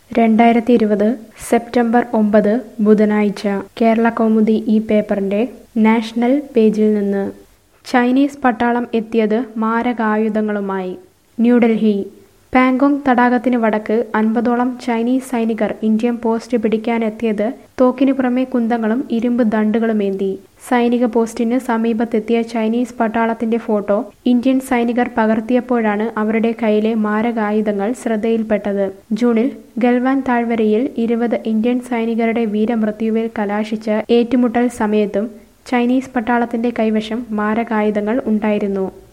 രണ്ടായിരത്തി ഇരുപത് സെപ്റ്റംബർ ഒമ്പത് ബുധനാഴ്ച കേരള കൗമുദി ഈ പേപ്പറിന്റെ നാഷണൽ പേജിൽ നിന്ന് ചൈനീസ് പട്ടാളം എത്തിയത് മാരകായുധങ്ങളുമായി ന്യൂഡൽഹി പാങ്കോങ് തടാകത്തിന് വടക്ക് അൻപതോളം ചൈനീസ് സൈനികർ ഇന്ത്യൻ പോസ്റ്റ് പിടിക്കാനെത്തിയത് തോക്കിനു പുറമെ കുന്തങ്ങളും ഇരുമ്പ് ദണ്ടുകളുമേന്തി സൈനിക പോസ്റ്റിന് സമീപത്തെത്തിയ ചൈനീസ് പട്ടാളത്തിന്റെ ഫോട്ടോ ഇന്ത്യൻ സൈനികർ പകർത്തിയപ്പോഴാണ് അവരുടെ കയ്യിലെ മാരകായുധങ്ങൾ ശ്രദ്ധയിൽപ്പെട്ടത് ജൂണിൽ ഗൽവാൻ താഴ്വരയിൽ ഇരുപത് ഇന്ത്യൻ സൈനികരുടെ വീരമൃത്യുവിൽ കലാശിച്ച ഏറ്റുമുട്ടൽ സമയത്തും ചൈനീസ് പട്ടാളത്തിന്റെ കൈവശം മാരകായുധങ്ങൾ ഉണ്ടായിരുന്നു